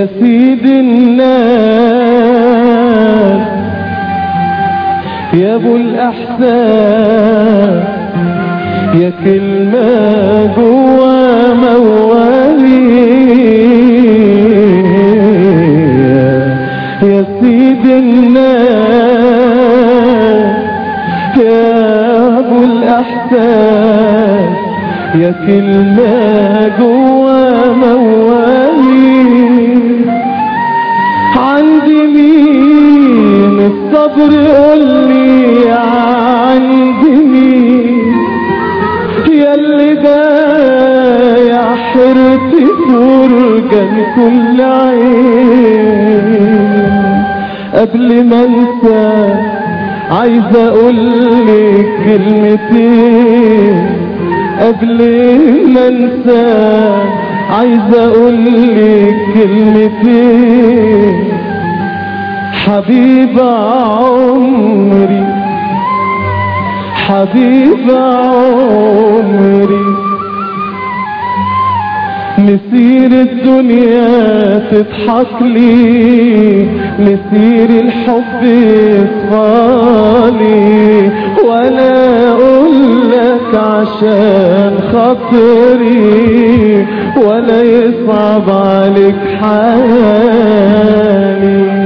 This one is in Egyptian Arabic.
يا سيد الناس يا ابو الاحسان يا كلمة جوا موالي يا سيد الناس يا ابو الاحسان يا كلمة جوا موالي عندي مين الصبر قولي عندي مين ياللي بايع حرتي فرجة كل عين قبل ما انسى عايز اقولك كلمتين قبل ما انسى عايز اقولك كلمتين حبيب عمري حبيب عمري مسير الدنيا تضحك لي مسير الحب يصفالي وانا اقول لك عشان خاطري ولا يصعب عليك حالي